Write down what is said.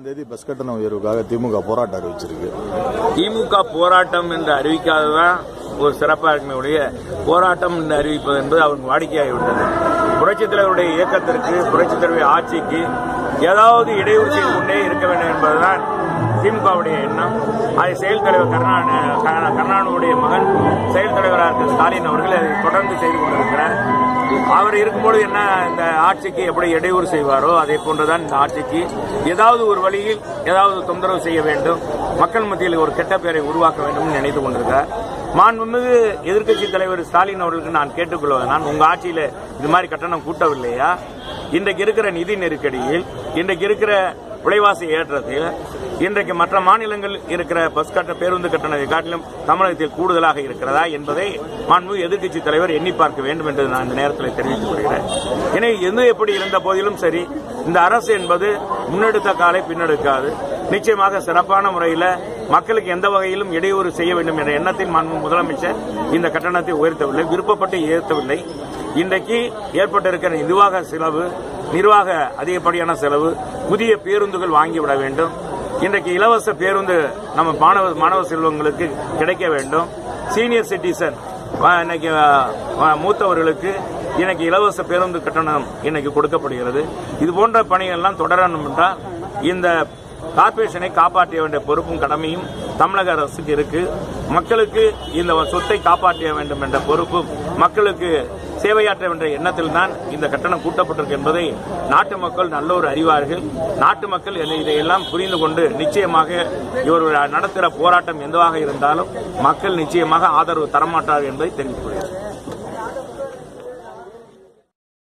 தேதி பஸ் கட்டண உயர்வுக்காக திமுக போராட்டம் அறிவிச்சிருக்கு திமுக போராட்டம் என்று அறிவிக்காததான் ஒரு சிறப்பாக இருக்குமே ஒழிய போராட்டம் என்று அறிவிப்பது என்பது அவருக்கு வாடிக்கையாகிவிட்டது புரட்சித் தலைவருடைய இயக்கத்திற்கு புரட்சித் தலைவர் ஆட்சிக்கு ஏதாவது இடையூறு செய்து கொண்டே இருக்க வேண்டும் என்பதுதான் திமுகவுடைய எண்ணம் அதை செயல் தலைவர் கருணா கருணாநிதியுடைய மகன் செயல் தலைவராக இருக்கிற ஸ்டாலின் அவர்கள் அதை தொடர்ந்து செய்து கொண்டிருக்கிறார் அவர் இருக்கும்போது என்ன இந்த ஆட்சிக்கு எப்படி இடையூறு செய்வாரோ அதே போன்றுதான் இந்த ஆட்சிக்கு ஏதாவது ஒரு வழியில் ஏதாவது தொந்தரவு செய்ய வேண்டும் மக்கள் மத்தியில் ஒரு கெட்ட பெயரை உருவாக்க வேண்டும் என்று நினைத்துக் கொண்டிருக்கிறார் மாண்புமிகு எதிர்க்கட்சி தலைவர் ஸ்டாலின் அவர்களுக்கு நான் கேட்டுக்கொள்வது நான் உங்க ஆட்சியில இது மாதிரி கட்டணம் கூட்டவில்லையா இன்றைக்கு இருக்கிற நிதி நெருக்கடியில் இன்றைக்கு இருக்கிற விலைவாசி ஏற்றத்தில் இன்றைக்கு மற்ற மாநிலங்கள் இருக்கிற பஸ் கட்ட பேருந்து கட்டணத்தை காட்டிலும் தமிழகத்தில் கூடுதலாக இருக்கிறதா என்பதை மாண்பு எதிர்க்கட்சி தலைவர் எண்ணி பார்க்க வேண்டும் என்று நான் இந்த நேரத்தில் தெரிவித்துக் கொள்கிறேன் எனவே எது எப்படி இருந்த போதிலும் சரி இந்த அரசு என்பது முன்னெடுத்த காலை பின்னெடுக்காது நிச்சயமாக சிறப்பான முறையில் மக்களுக்கு எந்த வகையிலும் இடையூறு செய்ய வேண்டும் என்ற எண்ணத்தில் மாண்பு முதலமைச்சர் இந்த கட்டணத்தை உயர்த்தவில்லை விருப்பப்பட்டு உயர்த்தவில்லை இன்றைக்கு ஏற்பட்டிருக்கிற நிர்வாக செலவு நிர்வாக அதிகப்படியான செலவு புதிய பேருந்துகள் வாங்கிவிட வேண்டும் இன்றைக்கு இலவச பேருந்து நம்ம மாணவ மாணவ செல்வங்களுக்கு கிடைக்க வேண்டும் சீனியர் சிட்டிசன் இன்னைக்கு அஹ், மூத்தவர்களுக்கு இன்னைக்கு இலவச பேருந்து கட்டணம் இன்னைக்கு கொடுக்கப்படுகிறது இது போன்ற பணிகள்லாம் தொடரணும் என்றால் இந்த கார்ப்பரேஷனை காப்பாற்ற வேண்டிய பொறுப்பும் கடமையும் தமிழக அரசுக்கு இருக்கு மக்களுக்கு இந்த சொத்தை காப்பாற்ற வேண்டும் என்ற பொறுப்பும் மக்களுக்கு சேவையாற்ற வேண்டிய எண்ணத்தில் தான் இந்த கட்டணம் கூட்டப்பட்டிருக்கு என்பதை நாட்டு மக்கள் நல்லோர் அறிவார்கள் நாட்டு மக்கள் இதை- இதையெல்லாம் புரிந்து கொண்டு நிச்சயமாக இவர்கள் நடத்துகிற போராட்டம் எதுவாக இருந்தாலும் மக்கள் நிச்சயமாக ஆதரவு தரமாட்டார்கள் என்பதை தெரிவித்துக் கொள்கிறேன்